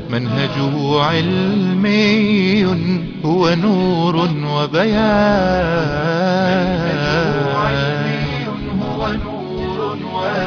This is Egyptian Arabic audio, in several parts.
منهجه علمي هو نور وبيان هو نور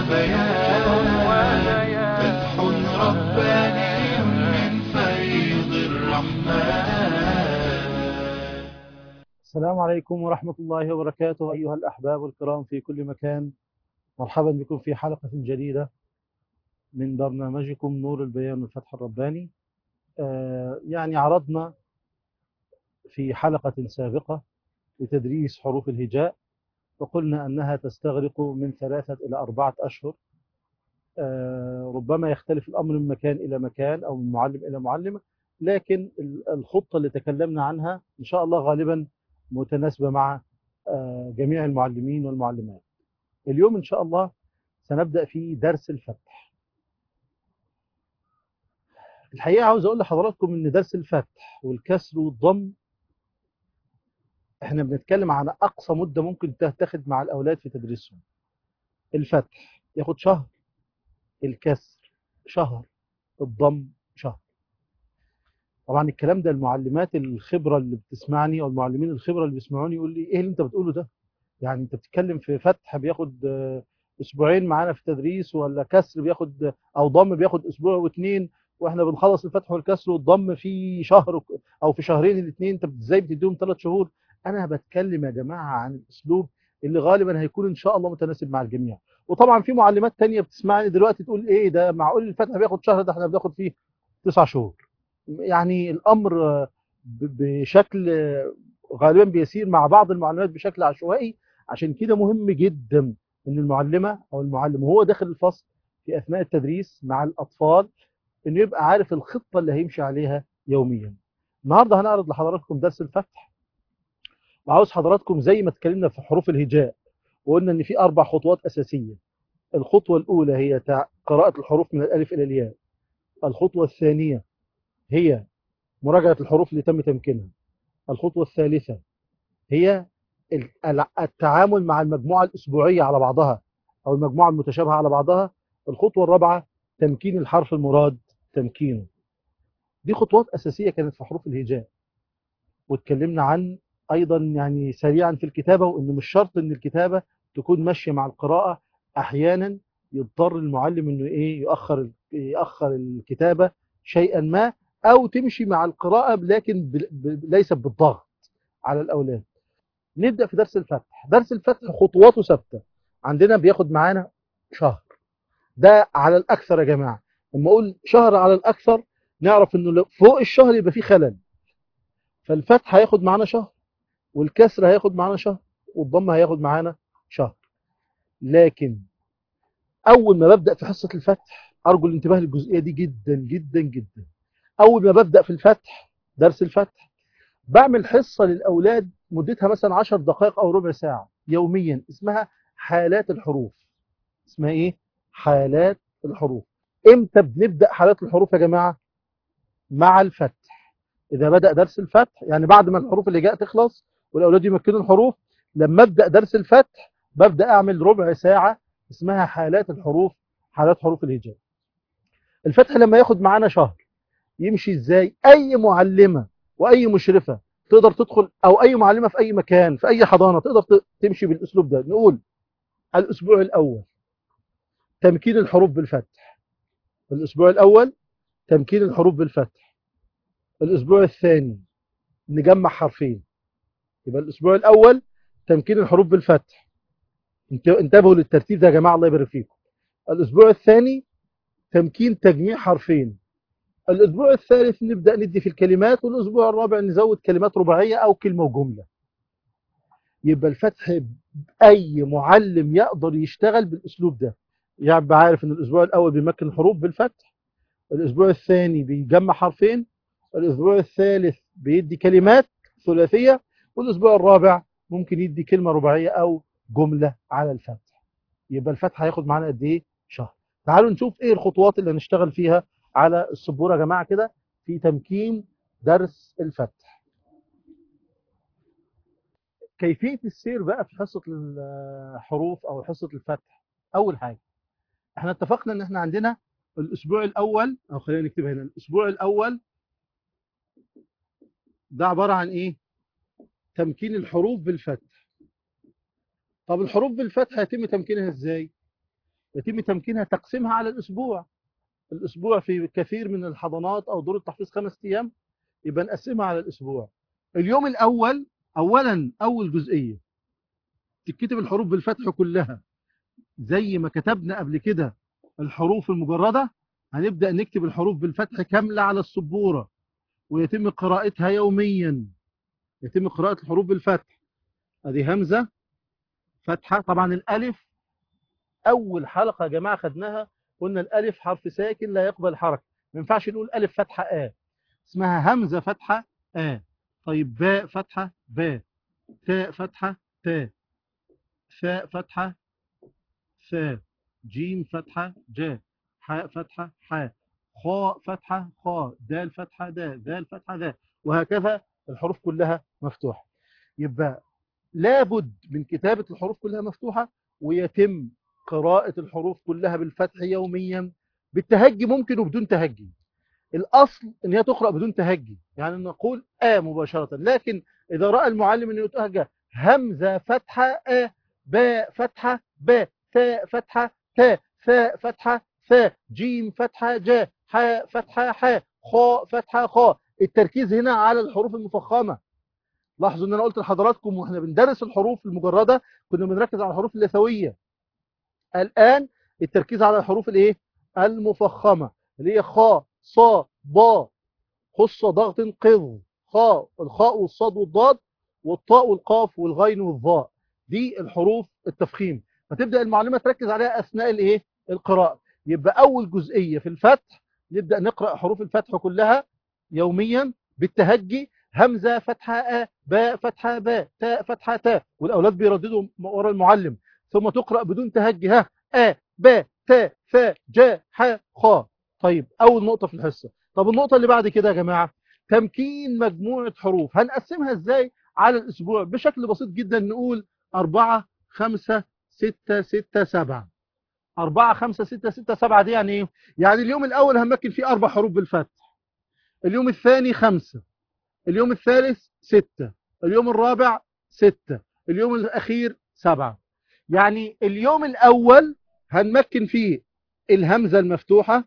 وبيان فتح رباني من فيض الرحمن السلام عليكم ورحمة الله وبركاته أيها الأحباب الكرام في كل مكان مرحبا بكم في حلقة جديدة من برنامجكم نور البيان والفتح الرباني آه يعني عرضنا في حلقة سابقة لتدريس حروف الهجاء وقلنا أنها تستغرق من ثلاثة إلى أربعة أشهر آه ربما يختلف الأمر من مكان إلى مكان أو من معلم إلى معلم لكن الخطة اللي تكلمنا عنها إن شاء الله غالبا متناسبة مع آه جميع المعلمين والمعلمات اليوم إن شاء الله سنبدأ في درس الفتح الحقيقة عاوز أقول لحضراتكم إن درس الفتح والكسر والضم إحنا بنتكلم عن أقصى مدة ممكن تاخد مع الأولاد في تدريسهم الفتح ياخد شهر الكسر شهر الضم شهر طبعا الكلام ده المعلمات الخبرة اللي بتسمعني أو المعلمين الخبرة اللي بيسمعوني يقول لي إيه اللي أنت بتقوله ده يعني أنت بتتكلم في فتح بياخد أسبوعين معانا في تدريس ولا كسر بياخد أو ضم بياخد أسبوع واثنين واحنا بنخلص الفتح والكسر والضم في شهر او في شهرين الاثنين انت ازاي بتديهم ثلاث شهور انا بتكلم يا جماعه عن الاسلوب اللي غالبا هيكون ان شاء الله متناسب مع الجميع وطبعا في معلمات تانية بتسمعني دلوقتي تقول ايه ده معقول الفتح بياخد شهر ده احنا بناخد فيه تسع شهور يعني الامر بشكل غالبا بيسير مع بعض المعلمات بشكل عشوائي عشان كده مهم جدا ان المعلمه او المعلم وهو داخل الفصل في اثناء التدريس مع الاطفال انه يبقى عارف الخطة اللي هيمشي عليها يوميا النهاردة هنعرض لحضراتكم درس الفتح وعاوز حضراتكم زي ما اتكلمنا في حروف الهجاء وقلنا ان في اربع خطوات اساسية الخطوة الاولى هي قراءة الحروف من الالف الى الياء الخطوة الثانية هي مراجعة الحروف اللي تم تمكينها الخطوة الثالثة هي التعامل مع المجموعة الاسبوعية على بعضها او المجموعة المتشابهة على بعضها الخطوة الرابعة تمكين الحرف المراد تمكينه دي خطوات أساسية كانت في حروف الهجاء واتكلمنا عن أيضا يعني سريعا في الكتابة وإنه مش شرط إن الكتابة تكون ماشية مع القراءة أحيانا يضطر المعلم إنه إيه يؤخر يأخر الكتابة شيئا ما أو تمشي مع القراءة لكن ليس بالضغط على الأولاد نبدأ في درس الفتح درس الفتح خطواته ثابتة عندنا بياخد معانا شهر ده على الأكثر يا جماعة لما أقول شهر على الأكثر نعرف أنه فوق الشهر يبقى فيه خلل فالفتح هياخد معانا شهر والكسر هياخد معانا شهر والضم هياخد معانا شهر لكن أول ما ببدأ في حصة الفتح أرجو الانتباه للجزئية دي جدا جدا جدا أول ما ببدأ في الفتح درس الفتح بعمل حصة للأولاد مدتها مثلا 10 دقائق أو ربع ساعة يوميا اسمها حالات الحروف اسمها إيه؟ حالات الحروف امتى بنبدأ حالات الحروف يا جماعة مع الفتح اذا بدأ درس الفتح يعني بعد ما الحروف اللي جاء تخلص والاولاد يمكنوا الحروف لما ابدأ درس الفتح ببدأ اعمل ربع ساعة اسمها حالات الحروف حالات حروف الهجاء الفتح لما ياخد معانا شهر يمشي ازاي اي معلمة واي مشرفة تقدر تدخل او اي معلمة في اي مكان في اي حضانة تقدر تمشي بالاسلوب ده نقول الاسبوع الاول تمكين الحروف بالفتح الأسبوع الأول تمكين الحروف بالفتح الأسبوع الثاني نجمع حرفين يبقى الأسبوع الأول تمكين الحروف بالفتح انتبهوا للترتيب ده يا جماعة الله يبارك فيكم الأسبوع الثاني تمكين تجميع حرفين الأسبوع الثالث نبدأ ندي في الكلمات والأسبوع الرابع نزود كلمات رباعية أو كلمة وجملة يبقى الفتح أي معلم يقدر يشتغل بالأسلوب ده يبقى عارف ان الاسبوع الاول بيمكن الحروف بالفتح الاسبوع الثاني بيجمع حرفين الاسبوع الثالث بيدي كلمات ثلاثية والاسبوع الرابع ممكن يدي كلمة رباعية او جملة على الفتح يبقى الفتح هياخد معانا قد ايه شهر تعالوا نشوف ايه الخطوات اللي هنشتغل فيها على السبورة يا جماعة كده في تمكين درس الفتح كيفية السير بقى في حصة الحروف او حصة الفتح اول حاجة احنا اتفقنا ان احنا عندنا الاسبوع الاول او خلينا نكتبها هنا الاسبوع الاول ده عباره عن ايه تمكين الحروف بالفتح طب الحروف بالفتح يتم تمكينها ازاي يتم تمكينها تقسيمها على الاسبوع الاسبوع في كثير من الحضانات او دور التحفيظ خمس ايام يبقى نقسمها على الاسبوع اليوم الاول اولا اول جزئيه تكتب الحروف بالفتح كلها زي ما كتبنا قبل كده الحروف المجرده هنبدا نكتب الحروف بالفتح كامله على السبوره ويتم قراءتها يوميا يتم قراءه الحروف بالفتح ادي همزه فتحه طبعا الالف اول حلقه يا جماعه خدناها قلنا الالف حرف ساكن لا يقبل حركه ما ينفعش نقول الف فتحه ا اسمها همزه فتحه ا طيب باء فتحه باء تاء فتحه تاء فاء فتحه ثاء جيم فتحه جاء حاء فتحه حاء خاء فتحه خاء دال فتحه دال دال فتحه دال وهكذا الحروف كلها مفتوحه يبقى لابد من كتابه الحروف كلها مفتوحه ويتم قراءة الحروف كلها بالفتح يوميا بالتهجي ممكن وبدون تهجي الأصل أن هي تقرأ بدون تهجي يعني نقول آ مباشرة لكن إذا رأى المعلم أنه يتهجى همزة فتحة آ باء فتحة باء تاء فتحة تاء ثاء فتحة ثاء جيم فتحة جاء حاء فتحة حاء خاء فتحة خاء التركيز هنا على الحروف المفخمة لاحظوا ان انا قلت لحضراتكم واحنا بندرس الحروف المجردة كنا بنركز على الحروف اللثوية الآن التركيز على الحروف الايه المفخمة اللي هي خاء صا با خص ضغط قض خاء الخاء والصاد والضاد والطاء والقاف والغين والظاء دي الحروف التفخيم فتبدأ المعلمة تركز عليها أثناء الايه القراءة يبقى أول جزئية في الفتح نبدأ نقرأ حروف الفتح كلها يوميا بالتهجي همزة فتحة أ باء فتحة باء تاء فتحة تاء والأولاد بيرددوا ورا المعلم ثم تقرأ بدون تهجي ها أ ب ت ف ج ح خ طيب أول نقطة في الحصة طب النقطة اللي بعد كده يا جماعة تمكين مجموعة حروف هنقسمها إزاي على الأسبوع بشكل بسيط جدا نقول أربعة خمسة ستة ستة سبعة أربعة خمسة ستة ستة سبعة دي يعني إيه؟ يعني اليوم الأول همكن فيه أربع حروف بالفتح اليوم الثاني خمسة اليوم الثالث ستة اليوم الرابع ستة اليوم الأخير سبعة يعني اليوم الأول هنمكن فيه الهمزة المفتوحة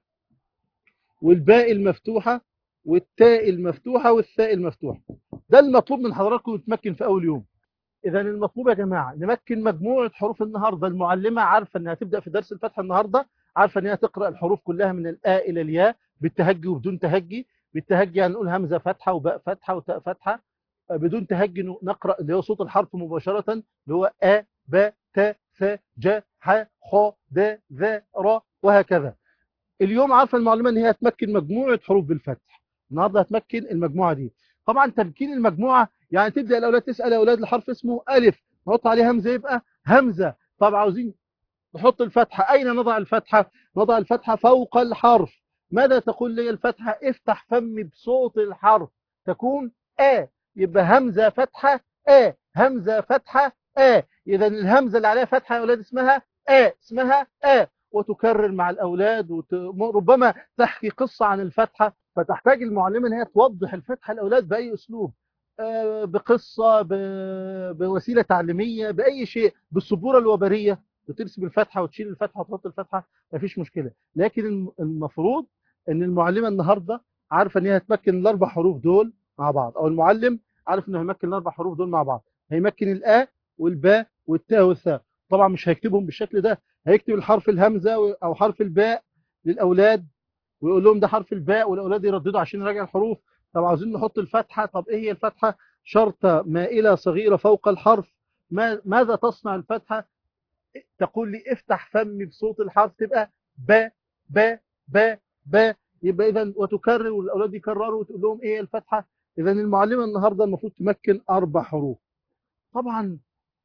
والباء المفتوحة والتاء المفتوحة والثاء المفتوحة ده المطلوب من حضراتكم تمكن في أول يوم إذا المطلوب يا جماعة نمكن مجموعة حروف النهاردة المعلمة عارفة أنها تبدأ في درس الفتح النهاردة عارفة أنها تقرأ الحروف كلها من الآ إلى الياء بالتهجي وبدون تهجي بالتهجي هنقول همزة فتحة وباء فتحة وتاء فتحة بدون تهجي نقرأ اللي هو صوت الحرف مباشرة اللي هو أ ب ت ث ج ح خ د ذ ر وهكذا اليوم عارفة المعلومة ان هي هتمكن مجموعة حروف بالفتح النهارده هتمكن المجموعة دي طبعا تمكين المجموعة يعني تبدأ الأولاد تسأل أولاد الحرف اسمه ألف نحط عليه همزة يبقى همزة طب عاوزين نحط الفتحة أين نضع الفتحة نضع الفتحة فوق الحرف ماذا تقول لي الفتحة افتح فمي بصوت الحرف تكون آ يبقى همزة فتحة آ همزة فتحة آ إذا الهمزة اللي عليها فتحة يا أولاد اسمها آ اسمها آ وتكرر مع الأولاد وربما تحكي قصة عن الفتحة فتحتاج المعلمة أن هي توضح الفتحة للأولاد بأي أسلوب آه بقصة بوسيلة تعليمية بأي شيء بالسبورة الوبرية بترسم الفتحة وتشيل الفتحة وتحط الفتحة مفيش مشكلة لكن المفروض أن المعلمة النهاردة عارفة أن هي هتمكن الأربع حروف دول مع بعض أو المعلم عارف أنه هيمكن الأربع حروف دول مع بعض هيمكن الآ والباء والتاء والثاء طبعا مش هيكتبهم بالشكل ده هيكتب الحرف الهمزة أو حرف الباء للأولاد ويقول لهم ده حرف الباء والأولاد يرددوا عشان يراجع الحروف طب عاوزين نحط الفتحة طب إيه هي الفتحة شرطة مائلة صغيرة فوق الحرف ما ماذا تصنع الفتحة تقول لي افتح فمي بصوت الحرف تبقى با با با با يبقى إذا وتكرر والأولاد يكرروا وتقول لهم إيه الفتحة إذا المعلمة النهاردة المفروض تمكن أربع حروف طبعا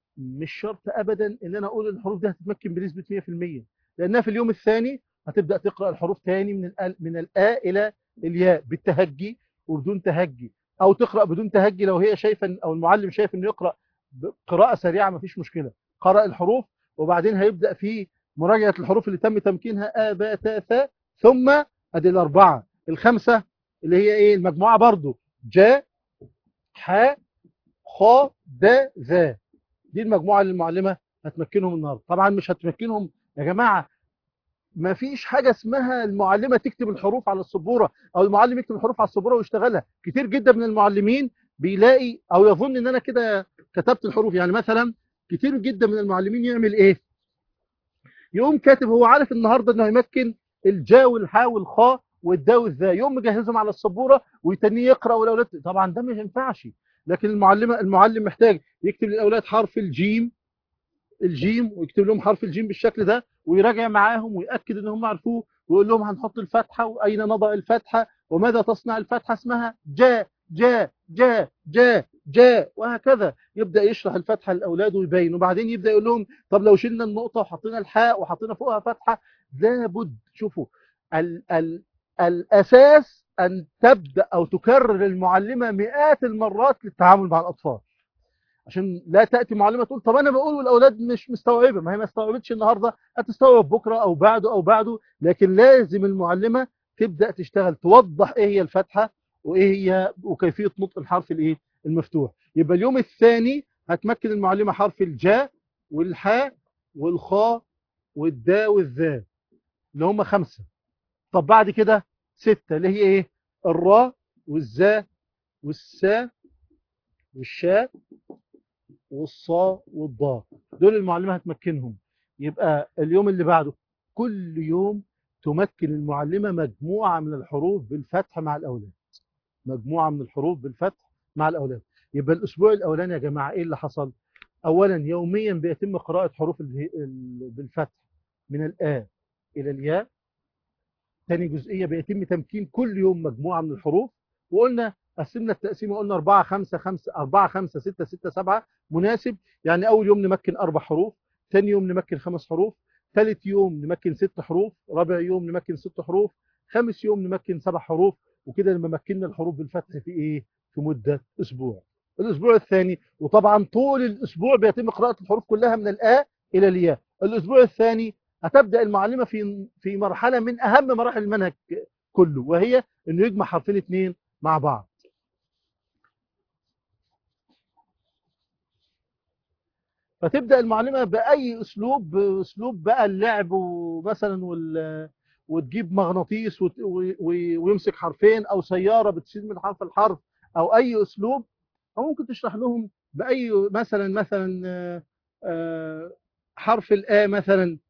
مش شرط ابدا ان انا اقول الحروف دي هتتمكن بنسبه 100% لانها في اليوم الثاني هتبدا تقرا الحروف تاني من ال من الاء الى الياء بالتهجي وبدون تهجي او تقرا بدون تهجي لو هي شايفه او المعلم شايف انه يقرا قراءه سريعه مفيش مشكله قرأ الحروف وبعدين هيبدا في مراجعه الحروف اللي تم تمكينها ا ب ت ث ثم ادي الاربعه الخمسه اللي هي ايه المجموعه برضو جا ح خ د ذا دي المجموعه اللي المعلمه هتمكنهم النهارده طبعا مش هتمكنهم يا جماعه ما فيش حاجه اسمها المعلمه تكتب الحروف على السبوره او المعلم يكتب الحروف على السبوره ويشتغلها كتير جدا من المعلمين بيلاقي او يظن ان انا كده كتبت الحروف يعني مثلا كتير جدا من المعلمين يعمل ايه يقوم كاتب هو عارف النهارده انه هيمكن الجا والحاء والخاء والدا والذا يقوم مجهزهم على السبوره ويتنيه يقرا والاولاد طبعا ده مش ينفعش لكن المعلمه المعلم محتاج يكتب للاولاد حرف الجيم الجيم ويكتب لهم حرف الجيم بالشكل ده ويراجع معاهم ويأكد ان هم عرفوه ويقول لهم هنحط الفتحة وأين نضع الفتحة وماذا تصنع الفتحة اسمها جا جا جا جا جا وهكذا يبدأ يشرح الفتحة للأولاد ويبين وبعدين يبدأ يقول لهم طب لو شلنا النقطة وحطينا الحاء وحطينا فوقها فتحة لابد شوفوا ال ال الأساس أن تبدأ أو تكرر المعلمة مئات المرات للتعامل مع الأطفال عشان لا تأتي معلمة تقول طب أنا بقول والأولاد مش مستوعبة ما هي ما استوعبتش النهاردة هتستوعب بكرة أو بعده أو بعده لكن لازم المعلمة تبدأ تشتغل توضح إيه هي الفتحة وإيه هي وكيفية نطق الحرف الإيه المفتوح يبقى اليوم الثاني هتمكن المعلمة حرف الجاء والحاء والخاء والداء والذال اللي هم خمسة طب بعد كده ستة اللي هي إيه الراء والزاء والساء والشاء والصاء والضاء دول المعلمة هتمكنهم يبقى اليوم اللي بعده كل يوم تمكن المعلمة مجموعة من الحروف بالفتح مع الأولاد مجموعة من الحروف بالفتح مع الأولاد يبقى الأسبوع الأولاني يا جماعة إيه اللي حصل أولا يوميا بيتم قراءة حروف بالفتح من الآ إلى الياء تاني جزئية بيتم تمكين كل يوم مجموعة من الحروف وقلنا قسمنا التقسيمه قلنا 4 5 5 4 5 6 6 7 مناسب يعني اول يوم نمكن اربع حروف ثاني يوم نمكن خمس حروف ثالث يوم نمكن ست حروف رابع يوم نمكن ست حروف خامس يوم نمكن سبع حروف وكده لما مكننا الحروف بالفتح في ايه في مده اسبوع الاسبوع الثاني وطبعا طول الاسبوع بيتم قراءه الحروف كلها من الا الى الياء الاسبوع الثاني هتبدا المعلمه في في مرحله من اهم مراحل المنهج كله وهي انه يجمع حرفين اثنين مع بعض فتبدا المعلمه باي اسلوب اسلوب بقى اللعب ومثلا وال وتجيب مغناطيس وت... و... و... ويمسك حرفين او سياره بتشيل من حرف الحرف او اي اسلوب او ممكن تشرح لهم باي مثلا مثلا حرف الآ مثلا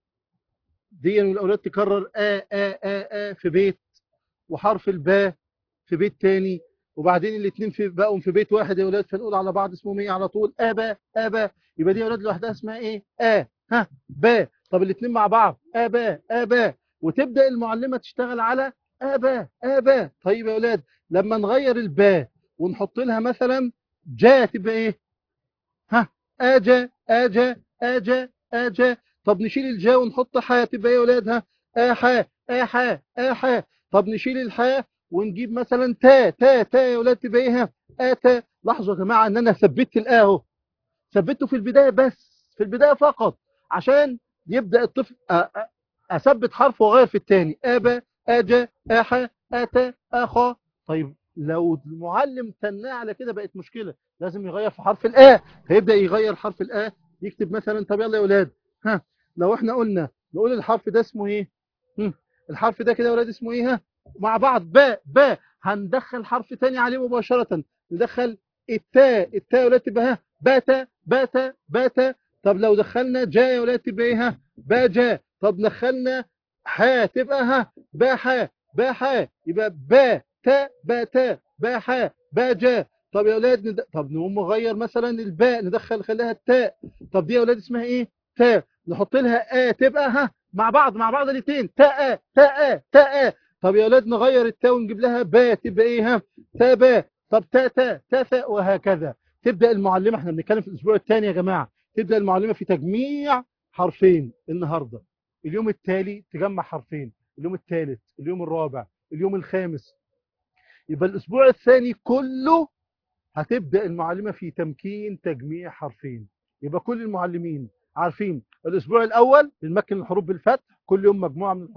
دي والاولاد تكرر آ آ آ آ في بيت وحرف الباء في بيت تاني وبعدين الاثنين في بقوا في بيت واحد يا اولاد فنقول على بعض اسمهم ايه على طول ابا ابا يبقى دي يا اولاد لوحدها اسمها ايه ا ها با طب الاثنين مع بعض ابا ابا وتبدا المعلمه تشتغل على ابا ابا طيب يا اولاد لما نغير الباء ونحط لها مثلا جا تبقى ايه ها اجا اجا اجا اجا طب نشيل الجا ونحط حا تبقى ايه يا اولاد ها احا احا احا طب نشيل الحاء ونجيب مثلا تا تا تا يا ولاد تبقى ايه اتا لاحظوا يا جماعه ان انا ثبتت الا اهو ثبته في البدايه بس في البدايه فقط عشان يبدا الطفل اثبت حرف واغير في الثاني ابا اجا احا اتا اخا طيب لو المعلم تناه على كده بقت مشكله لازم يغير في حرف الا فيبدا يغير حرف الا يكتب مثلا طب يلا يا ولاد ها لو احنا قلنا نقول الحرف ده اسمه ايه الحرف ده كده يا ولاد اسمه ايه ها مع بعض باء باء هندخل حرف تاني عليه مباشرة ندخل التاء التاء يا ولاد تبقى ها باتا باتا باتا طب لو دخلنا جا يا ولاد تبقى ايه ها باجا طب دخلنا حا تبقى ها باحا باحا يبقى با تا باتا باحا باجا طب يا ولاد ند... طب نقوم نغير مثلا الباء ندخل خليها التاء طب دي يا ولاد اسمها ايه تاء نحط لها ا تبقى ها مع بعض مع بعض الاثنين تاء تاء تاء طب يا اولاد نغير التاء ونجيب لها باء تبقى ايه ها تاء باء طب تاء تاء تاء وهكذا تبدا المعلمه احنا بنتكلم في الاسبوع الثاني يا جماعه تبدا المعلمه في تجميع حرفين النهارده اليوم التالي تجمع حرفين اليوم الثالث اليوم الرابع اليوم الخامس يبقى الاسبوع الثاني كله هتبدا المعلمه في تمكين تجميع حرفين يبقى كل المعلمين عارفين الاسبوع الاول بنمكن الحروف بالفتح كل يوم مجموعه من الحروف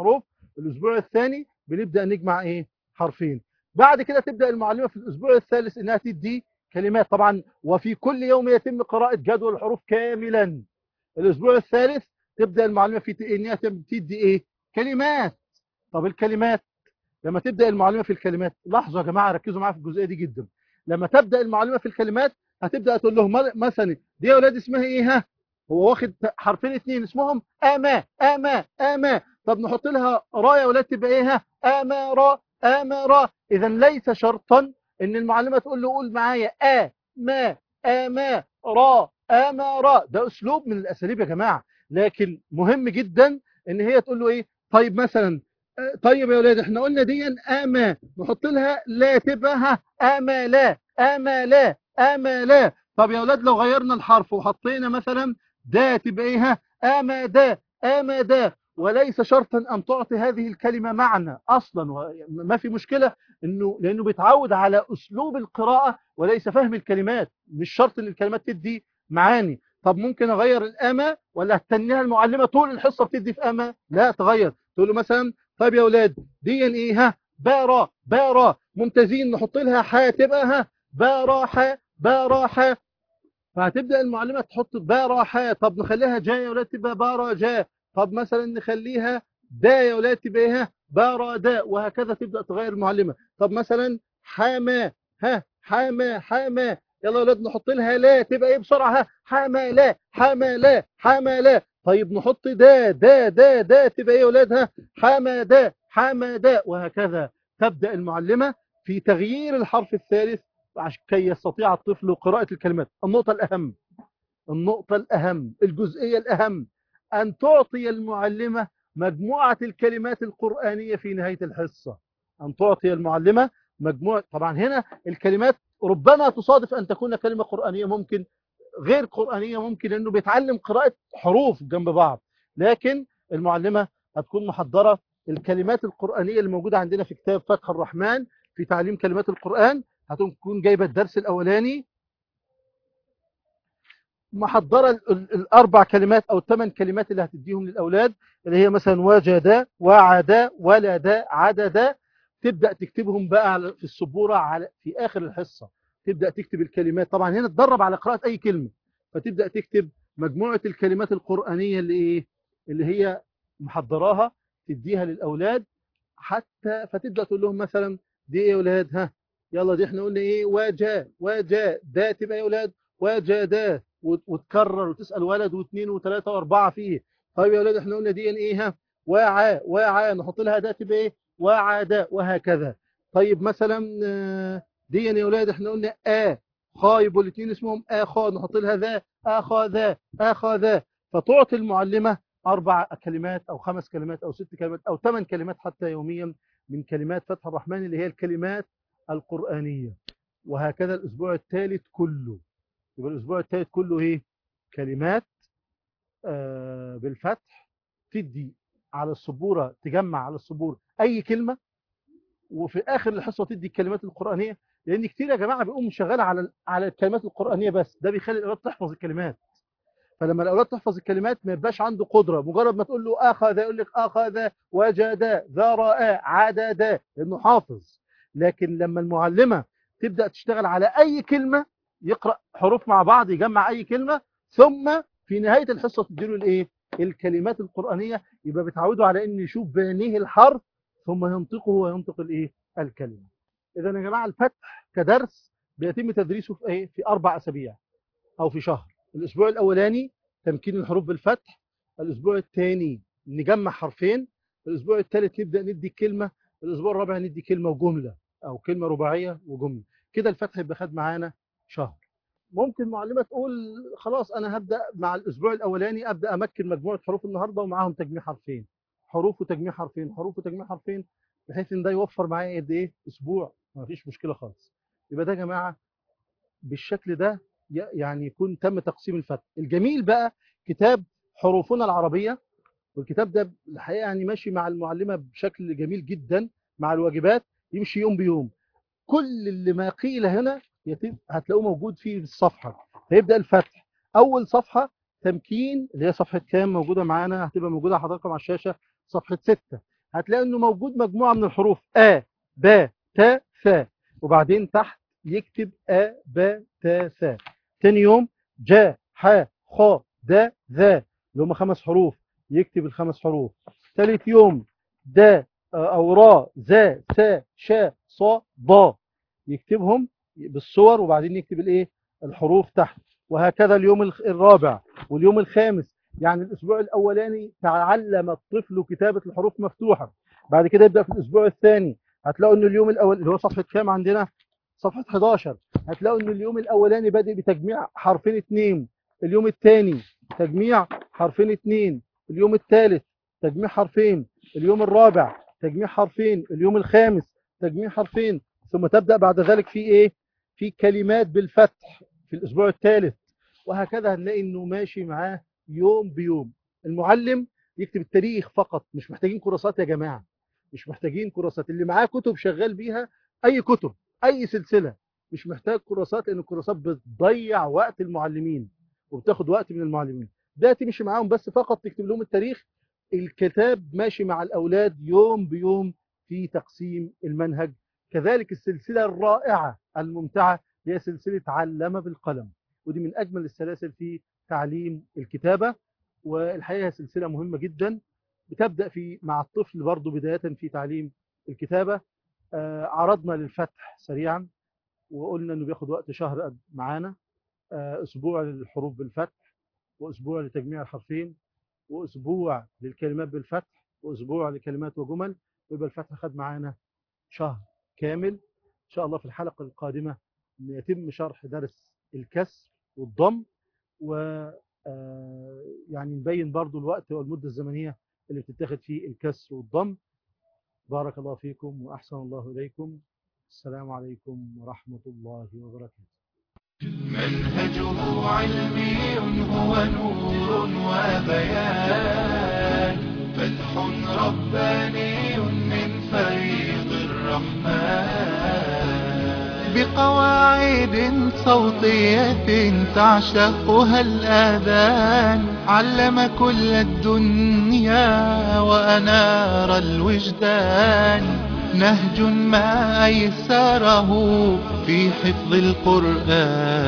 الاسبوع الثاني بنبدا نجمع ايه حرفين بعد كده تبدا المعلمه في الاسبوع الثالث انها تدي كلمات طبعا وفي كل يوم يتم قراءه جدول الحروف كاملا الاسبوع الثالث تبدا المعلمه في انها تدي ايه كلمات طب الكلمات لما تبدا المعلمه في الكلمات لاحظوا يا جماعه ركزوا معايا في الجزئيه دي جدا لما تبدا المعلمه في الكلمات هتبدا تقول لهم مثلا دي يا اولاد اسمها ايه ها هو واخد حرفين اثنين اسمهم اما اما اما طب نحط لها را يا اولاد تبقى ايه ها امر امر اذا ليس شرطا ان المعلمه تقول له قول معايا ا ما اما را امر ده اسلوب من الاساليب يا جماعه لكن مهم جدا ان هي تقول له ايه طيب مثلا طيب يا اولاد احنا قلنا دي اما نحط لها لا تبقى ها اما لا اما لا اما لا طب يا اولاد لو غيرنا الحرف وحطينا مثلا دا تبقى ايه ها اما دا اما دا وليس شرطا ان تعطي هذه الكلمه معنى اصلا ما في مشكله انه لانه بيتعود على اسلوب القراءه وليس فهم الكلمات مش شرط ان الكلمات تدي معاني طب ممكن اغير الاما ولا هتنيها المعلمه طول الحصه بتدي في اما لا تغير تقول له مثلا طيب يا اولاد دي ايه ها بارا بارا ممتازين نحط لها حا تبقى ها باراحه باراحه فهتبدا المعلمه تحط باراحه طب نخليها جا يا اولاد تبقى بارا جا طب مثلا نخليها دا يا اولاد تبقى ايه ها بارا دا وهكذا تبدا تغير المعلمه طب مثلا حما ها حما حما يلا يا اولاد نحط لها لا تبقى ايه بسرعه ها حما لا حما لا حما لا طيب نحط دا دا دا دا تبقى ايه يا اولاد ها حما دا حما دا وهكذا تبدا المعلمه في تغيير الحرف الثالث كي يستطيع الطفل قراءة الكلمات النقطة الأهم النقطة الأهم الجزئية الأهم أن تعطي المعلمة مجموعة الكلمات القرآنية في نهاية الحصة أن تعطي المعلمة مجموعة طبعا هنا الكلمات ربما تصادف أن تكون كلمة قرآنية ممكن غير قرآنية ممكن لأنه بيتعلم قراءة حروف جنب بعض لكن المعلمة هتكون محضرة الكلمات القرآنية اللي موجودة عندنا في كتاب فتح الرحمن في تعليم كلمات القرآن هتكون جايبة الدرس الأولاني محضرة الأربع كلمات أو الثمان كلمات اللي هتديهم للأولاد اللي هي مثلا وجد وعد ولد عدد تبدأ تكتبهم بقى في السبورة على في آخر الحصة تبدأ تكتب الكلمات طبعا هنا تدرب على قراءة أي كلمة فتبدأ تكتب مجموعة الكلمات القرآنية اللي إيه اللي هي محضراها تديها للأولاد حتى فتبدأ تقول لهم مثلا دي إيه يا أولاد ها يلا دي احنا قلنا ايه وجا وجا ده تبقى يا اولاد وجدا وتكرر وتسال ولد واثنين وثلاثه واربعه فيه طيب يا اولاد احنا قلنا دي ايه ها واعى واعى نحط لها ده تبقى ايه وعد وهكذا طيب مثلا دي يا اولاد احنا قلنا ا خايب والاثنين اسمهم اخا نحط لها ذا اخذ اخذ فتعطي المعلمه اربع كلمات او خمس كلمات او ست كلمات او ثمان كلمات حتى يوميا من كلمات فتح الرحمن اللي هي الكلمات القرآنية وهكذا الأسبوع الثالث كله يبقى الأسبوع الثالث كله إيه كلمات آه بالفتح تدي على السبورة تجمع على السبورة أي كلمة وفي آخر الحصة تدي الكلمات القرآنية لأن كتير يا جماعة بيقوم شغال على على الكلمات القرآنية بس ده بيخلي الأولاد تحفظ الكلمات فلما الأولاد تحفظ الكلمات ما يبقاش عنده قدرة مجرد ما تقول له أخذ يقول لك أخذ وجد ذرأ عدد لأنه حافظ لكن لما المعلمة تبدأ تشتغل على أي كلمة يقرأ حروف مع بعض يجمع أي كلمة ثم في نهاية الحصة تديله الإيه؟ الكلمات القرآنية يبقى بتعودوا على أن يشوف بعينيه الحرف ثم ينطقه وينطق الإيه؟ الكلمة إذا يا جماعة الفتح كدرس بيتم تدريسه في إيه؟ في أربع أسابيع أو في شهر الأسبوع الأولاني تمكين الحروف بالفتح الأسبوع الثاني نجمع حرفين الأسبوع الثالث نبدأ ندي كلمة الأسبوع الرابع ندي كلمة وجملة أو كلمة رباعية وجملة كده الفتح يبقى خد معانا شهر ممكن معلمة تقول خلاص أنا هبدأ مع الأسبوع الأولاني أبدأ أمكن مجموعة حروف النهاردة ومعاهم تجميع حرفين حروف وتجميع حرفين حروف وتجميع حرفين بحيث إن ده يوفر معايا قد إيه أسبوع ما فيش مشكلة خالص يبقى ده يا جماعة بالشكل ده يعني يكون تم تقسيم الفتح الجميل بقى كتاب حروفنا العربية والكتاب ده الحقيقة يعني ماشي مع المعلمة بشكل جميل جدا مع الواجبات يمشي يوم بيوم كل اللي ما قيل هنا يتم هتلاقوه موجود في الصفحة فيبدأ الفتح أول صفحة تمكين اللي هي صفحة كام موجودة معانا هتبقى موجودة حضراتكم على الشاشة صفحة ستة هتلاقي انه موجود مجموعة من الحروف أ ب ت ث وبعدين تحت يكتب أ ب ت ث تاني يوم ج ح خ د ذ اللي هم خمس حروف يكتب الخمس حروف ثالث يوم د أو را ز س ش ص ض يكتبهم بالصور وبعدين يكتب الايه الحروف تحت وهكذا اليوم الخ- الرابع واليوم الخامس يعني الاسبوع الاولاني تعلم الطفل كتابة الحروف مفتوحة بعد كده يبدأ في الاسبوع الثاني هتلاقوا ان اليوم الاول اللي هو صفحة كام عندنا صفحة 11 هتلاقوا ان اليوم الاولاني بادئ بتجميع حرفين اتنين اليوم الثاني تجميع حرفين اتنين اليوم الثالث تجميع حرفين اليوم الرابع تجميع حرفين اليوم الخامس تجميع حرفين ثم تبدأ بعد ذلك في ايه في كلمات بالفتح في الاسبوع الثالث وهكذا هنلاقي انه ماشي معاه يوم بيوم المعلم يكتب التاريخ فقط مش محتاجين كراسات يا جماعة مش محتاجين كراسات اللي معاه كتب شغال بيها اي كتب اي سلسلة مش محتاج كراسات لان الكراسات بتضيع وقت المعلمين وبتاخد وقت من المعلمين ده تمشي معاهم بس فقط تكتب لهم التاريخ الكتاب ماشي مع الاولاد يوم بيوم في تقسيم المنهج كذلك السلسلة الرائعة الممتعة هي سلسلة علم بالقلم ودي من أجمل السلاسل في تعليم الكتابة والحقيقة هي سلسلة مهمة جدا بتبدأ في مع الطفل برضو بداية في تعليم الكتابة آه، عرضنا للفتح سريعا وقلنا أنه بياخد وقت شهر قد- معانا آه، أسبوع للحروف بالفتح وأسبوع لتجميع الحرفين وأسبوع للكلمات بالفتح وأسبوع لكلمات وجمل ويبقى الفتح خد معانا شهر كامل إن شاء الله في الحلقة القادمة يتم شرح درس الكسر والضم و آه، يعني نبين برضو الوقت والمدة الزمنية اللي بتتاخد فيه الكسر والضم بارك الله فيكم وأحسن الله إليكم السلام عليكم ورحمة الله وبركاته منهجه علمي هو نور وبيان فتح رباني من فيض الرحمن بقواعد صوتية تعشقها الآذان علم كل الدنيا وأنار الوجدان نهج ما أيسره في حفظ القرآن